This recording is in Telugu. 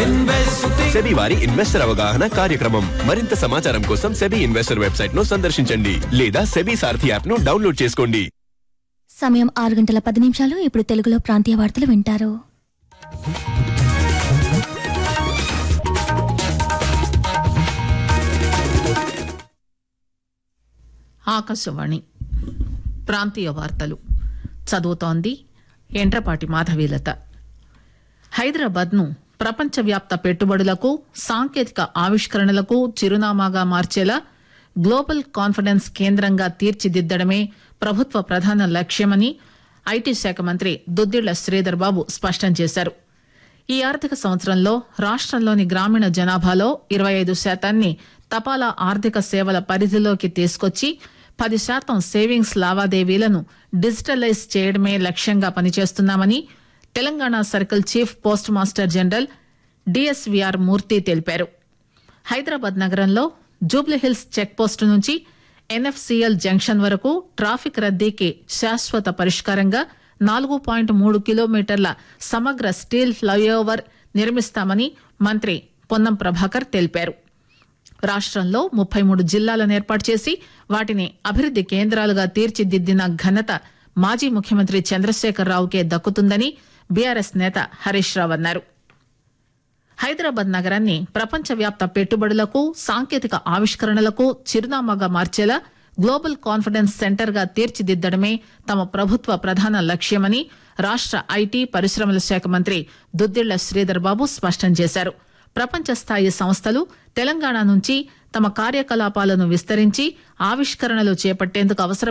సెబీ వారి ఇన్వెస్టర్ అవగాహన కార్యక్రమం మరింత సమాచారం కోసం సెబీ ఇన్వెస్టర్ వెబ్సైట్ ను సందర్శించండి లేదా సెబీ సారథి యాప్ ను డౌన్లోడ్ చేసుకోండి సమయం ఆరు గంటల పది నిమిషాలు ఇప్పుడు తెలుగులో ప్రాంతీయ వార్తలు వింటారు ఆకాశవాణి ప్రాంతీయ వార్తలు చదువుతోంది ఎంట్రపాటి మాధవీలత హైదరాబాద్ను ప్రపంచవ్యాప్త పెట్టుబడులకు సాంకేతిక ఆవిష్కరణలకు చిరునామాగా మార్చేలా గ్లోబల్ కాన్ఫిడెన్స్ కేంద్రంగా తీర్చిదిద్దడమే ప్రభుత్వ ప్రధాన లక్ష్యమని ఐటీ శాఖ మంత్రి దుద్దిళ్ల శ్రీధర్ బాబు స్పష్టం చేశారు ఈ ఆర్థిక సంవత్సరంలో రాష్ట్రంలోని గ్రామీణ జనాభాలో ఇరవై ఐదు శాతాన్ని తపాలా ఆర్థిక సేవల పరిధిలోకి తీసుకొచ్చి పది శాతం సేవింగ్స్ లావాదేవీలను డిజిటలైజ్ చేయడమే లక్ష్యంగా పనిచేస్తున్నామని Telangana circle chief post master general DSVR Murthy తెలిపారు హైదరాబాద్ నగరంలో జూబ్లీహిల్స్ చెక్పోస్టు నుంచి ఎన్ఎఫ్సిఎల్ జంక్షన్ వరకు ట్రాఫిక్ రద్దీకి శాశ్వత పరిష్కారంగా నాలుగు పాయింట్ మూడు కిలోమీటర్ల సమగ్ర స్టీల్ ఫ్లైఓవర్ నిర్మిస్తామని మంత్రి పొన్నం ప్రభాకర్ తెలిపారు రాష్ట్రంలో ముప్పై మూడు జిల్లాలను ఏర్పాటు చేసి వాటిని అభివృద్ది కేంద్రాలుగా తీర్చిదిద్దిన ఘనత మాజీ ముఖ్యమంత్రి చంద్రశేఖరరావుకే దక్కుతుందని బీఆర్ఎస్ నేత హరీష్ రావు అన్నారు హైదరాబాద్ నగరాన్ని ప్రపంచవ్యాప్త పెట్టుబడులకు సాంకేతిక ఆవిష్కరణలకు చిరునామాగా మార్చేలా గ్లోబల్ కాన్ఫిడెన్స్ సెంటర్ గా తీర్చిదిద్దడమే తమ ప్రభుత్వ ప్రధాన లక్ష్యమని రాష్ట ఐటీ పరిశ్రమల శాఖ మంత్రి దుద్దిళ్ల శ్రీధర్ బాబు స్పష్టం చేశారు ప్రపంచ స్థాయి సంస్థలు తెలంగాణ నుంచి తమ కార్యకలాపాలను విస్తరించి ఆవిష్కరణలు చేపట్టేందుకు అవసరం